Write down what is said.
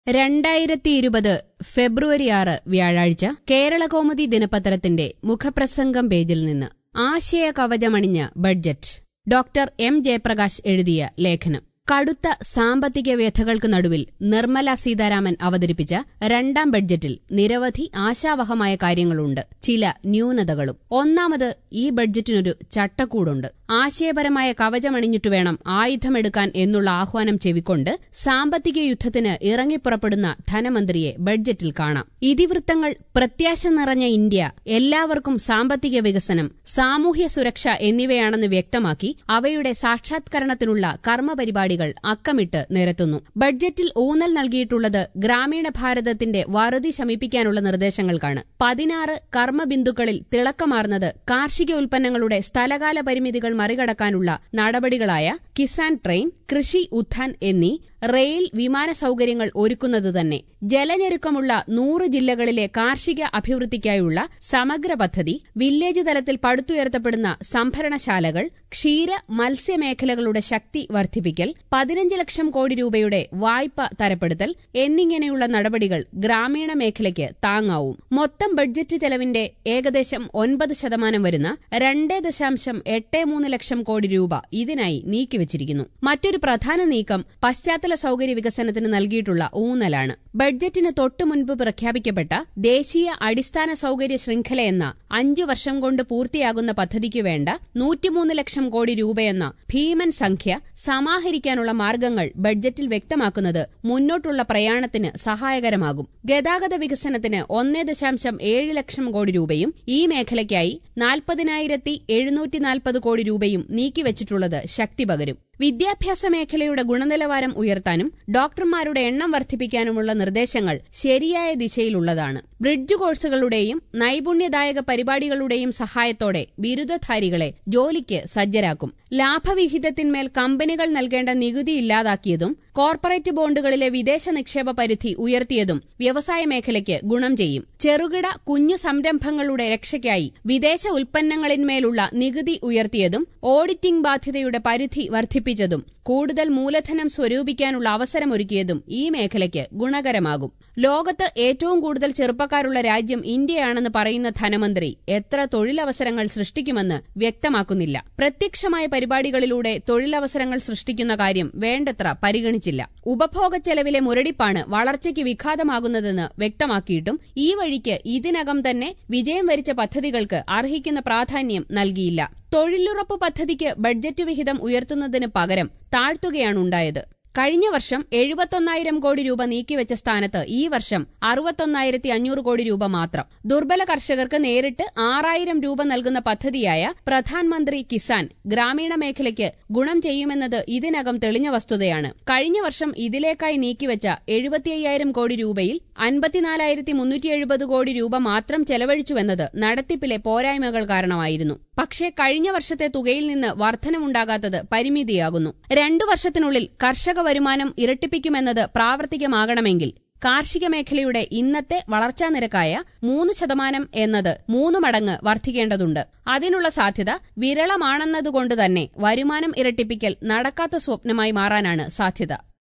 രണ്ടായിരത്തി ഇരുപത് ഫെബ്രുവരി ആറ് വ്യാഴാഴ്ച കേരളകൗമുദി ദിനപത്രത്തിന്റെ മുഖപ്രസംഗം പേജിൽ നിന്ന് ആശയ കവചമണിഞ്ഞ ബഡ്ജറ്റ് ഡോക്ടർ എം ജയപ്രകാശ് എഴുതിയ ലേഖനം കടുത്ത സാമ്പത്തിക വ്യഥകൾക്ക് നടുവിൽ നിർമ്മല സീതാരാമൻ അവതരിപ്പിച്ച രണ്ടാം ബഡ്ജറ്റിൽ നിരവധി ആശാവഹമായ കാര്യങ്ങളുണ്ട് ചില ന്യൂനതകളും ഒന്നാമത് ഈ ബഡ്ജറ്റിനൊരു ചട്ടക്കൂടുണ്ട് ആശയപരമായ കവചമണിഞ്ഞിട്ടു വേണം ആയുധമെടുക്കാൻ എന്നുള്ള ആഹ്വാനം ചെവിക്കൊണ്ട് സാമ്പത്തിക യുദ്ധത്തിന് ഇറങ്ങിപ്പുറപ്പെടുന്ന ധനമന്ത്രിയെ ബഡ്ജറ്റിൽ കാണാം ഇതിവൃത്തങ്ങൾ പ്രത്യാശ നിറഞ്ഞ ഇന്ത്യ എല്ലാവർക്കും സാമ്പത്തിക വികസനം സാമൂഹ്യ സുരക്ഷ എന്നിവയാണെന്ന് വ്യക്തമാക്കി അവയുടെ സാക്ഷാത്കരണത്തിനുള്ള കർമ്മപരിപാടികൾ അക്കമിട്ട് നിരത്തുന്നു ബഡ്ജറ്റിൽ ഊന്നൽ നൽകിയിട്ടുള്ളത് ഗ്രാമീണ ഭാരതത്തിന്റെ വറുതി ശമിപ്പിക്കാനുള്ള നിർദ്ദേശങ്ങൾക്കാണ് പതിനാറ് കർമ്മബിന്ദുക്കളിൽ തിളക്കമാർന്നത് കാർഷിക ഉൽപ്പന്നങ്ങളുടെ സ്ഥലകാല പരിമിതികൾ മറികടക്കാനുള്ള നടപടികളായ കിസാൻ ട്രെയിൻ കൃഷി ഉത്ഥാൻ എന്നീ റെയിൽ വിമാന സൌകര്യങ്ങൾ ഒരുക്കുന്നത് തന്നെ ജലഞെരുക്കമുള്ള നൂറ് ജില്ലകളിലെ കാർഷിക അഭിവൃദ്ധിക്കായുള്ള സമഗ്ര പദ്ധതി വില്ലേജ് തലത്തിൽ പടുത്തുയർത്തപ്പെടുന്ന സംഭരണശാലകൾ ക്ഷീര മത്സ്യമേഖലകളുടെ ശക്തി വർദ്ധിപ്പിക്കൽ പതിനഞ്ച് ലക്ഷം കോടി രൂപയുടെ വായ്പ തരപ്പെടുത്തൽ എന്നിങ്ങനെയുള്ള നടപടികൾ ഗ്രാമീണ മേഖലയ്ക്ക് താങ്ങാവും മൊത്തം ബഡ്ജറ്റ് ചെലവിന്റെ ഏകദേശം ഒൻപത് ശതമാനം വരുന്ന രണ്ട് ദശാംശം എട്ട് മൂന്ന് ലക്ഷം കോടി രൂപ ഇതിനായി നീക്കിവച്ചിരിക്കുന്നു മറ്റൊരു പ്രധാന നീക്കം പശ്ചാത്തല സൌകര്യ വികസനത്തിന് നൽകിയിട്ടുള്ള ഊന്നലാണ് ബഡ്ജറ്റിന് തൊട്ടു മുൻപ് പ്രഖ്യാപിക്കപ്പെട്ട ദേശീയ അടിസ്ഥാന സൌകര്യ ശൃംഖല എന്ന അഞ്ചു വർഷം കൊണ്ട് പൂർത്തിയാകുന്ന പദ്ധതിക്കു വേണ്ട നൂറ്റിമൂന്ന് ലക്ഷം കോടി രൂപയെന്ന ഭീമൻ സംഖ്യ സമാഹരിക്കാനുള്ള മാർഗങ്ങൾ ബഡ്ജറ്റിൽ വ്യക്തമാക്കുന്നത് മുന്നോട്ടുള്ള പ്രയാണത്തിന് സഹായകരമാകും ഗതാഗത വികസനത്തിന് ഒന്നേ ദശാംശം ഏഴ് ലക്ഷം കോടി രൂപയും ഈ മേഖലയ്ക്കായി നാൽപ്പതിനായിരത്തി എഴുന്നൂറ്റി നാൽപ്പത് കോടി രൂപയും നീക്കിവച്ചിട്ടുള്ളത് ശക്തി പകരും വിദ്യാഭ്യാസ മേഖലയുടെ ഗുണനിലവാരം ഉയർത്താനും ഡോക്ടർമാരുടെ എണ്ണം വർദ്ധിപ്പിക്കാനുമുള്ള നിർദ്ദേശങ്ങൾ ശരിയായ ദിശയിലുള്ളതാണ് ബ്രിഡ്ജ് കോഴ്സുകളുടെയും നൈപുണ്യദായക പരിപാടികളുടെയും സഹായത്തോടെ ബിരുദധാരികളെ ജോലിക്ക് സജ്ജരാക്കും ലാഭവിഹിതത്തിന്മേൽ കമ്പനികൾ നൽകേണ്ട നികുതി ഇല്ലാതാക്കിയതും കോർപ്പറേറ്റ് ബോണ്ടുകളിലെ വിദേശ നിക്ഷേപ പരിധി ഉയർത്തിയതും വ്യവസായ മേഖലയ്ക്ക് ഗുണം ചെയ്യും ചെറുകിട കുഞ്ഞു സംരംഭങ്ങളുടെ രക്ഷയ്ക്കായി വിദേശ ഉൽപ്പന്നങ്ങളിന്മേലുള്ള നികുതി ഉയർത്തിയതും ഓഡിറ്റിംഗ് ബാധ്യതയുടെ പരിധി വർദ്ധിപ്പിച്ചതും കൂടുതൽ മൂലധനം സ്വരൂപിക്കാനുള്ള അവസരമൊരുക്കിയതും ഈ മേഖലയ്ക്ക് ഗുണകരമാകും ലോകത്ത് ഏറ്റവും കൂടുതൽ ചെറുപ്പക്കാരുള്ള രാജ്യം ഇന്ത്യയാണെന്ന് പറയുന്ന ധനമന്ത്രി എത്ര തൊഴിലവസരങ്ങൾ സൃഷ്ടിക്കുമെന്ന് വ്യക്തമാക്കുന്നില്ല പ്രത്യക്ഷമായ പരിപാടികളിലൂടെ തൊഴിലവസരങ്ങൾ സൃഷ്ടിക്കുന്ന കാര്യം വേണ്ടത്ര പരിഗണിച്ചില്ല ഉപഭോഗ ചെലവിലെ മുരടിപ്പാണ് വളർച്ചയ്ക്ക് വിഘാതമാകുന്നതെന്ന് വ്യക്തമാക്കിയിട്ടും ഈ വഴിക്ക് ഇതിനകം തന്നെ വിജയം വരിച്ച പദ്ധതികൾക്ക് അർഹിക്കുന്ന പ്രാധാന്യം നൽകിയില്ല തൊഴിലുറപ്പ് പദ്ധതിക്ക് ബഡ്ജറ്റ് വിഹിതം ഉയർത്തുന്നതിന് പകരം താഴ്ത്തുകയാണുണ്ടായത് കഴിഞ്ഞ വർഷം എഴുപത്തൊന്നായിരം കോടി രൂപ നീക്കിവെച്ച സ്ഥാനത്ത് ഈ വർഷം അറുപത്തൊന്നായിരത്തി അഞ്ഞൂറ് കോടി രൂപ മാത്രം ദുർബല കർഷകർക്ക് നേരിട്ട് ആറായിരം രൂപ നൽകുന്ന പദ്ധതിയായ പ്രധാൻമന്ത്രി കിസാൻ ഗ്രാമീണ മേഖലയ്ക്ക് ഗുണം ചെയ്യുമെന്നത് ഇതിനകം തെളിഞ്ഞ വസ്തുതയാണ് കഴിഞ്ഞ വർഷം ഇതിലേക്കായി നീക്കിവെച്ച എഴുപത്തിയ്യായിരം കോടി രൂപയിൽ അൻപത്തിനാലായിരത്തി മുന്നൂറ്റി എഴുപത് കോടി രൂപ മാത്രം ചെലവഴിച്ചുവെന്നത് നടത്തിപ്പിലെ പോരായ്മകൾ കാരണമായിരുന്നു പക്ഷേ കഴിഞ്ഞ വർഷത്തെ തുകയിൽ നിന്ന് വർധനമുണ്ടാകാത്തത് പരിമിതിയാകുന്നു രണ്ടു വർഷത്തിനുള്ളിൽ കർഷക വരുമാനം ഇരട്ടിപ്പിക്കുമെന്നത് പ്രാവർത്തികമാകണമെങ്കിൽ കാർഷിക മേഖലയുടെ ഇന്നത്തെ വളർച്ചാ നിരക്കായ മൂന്ന് ശതമാനം എന്നത് മൂന്ന് മടങ്ങ് വർദ്ധിക്കേണ്ടതുണ്ട് അതിനുള്ള സാധ്യത വിരളമാണെന്നതുകൊണ്ട് തന്നെ വരുമാനം ഇരട്ടിപ്പിക്കൽ നടക്കാത്ത സ്വപ്നമായി മാറാനാണ് സാധ്യത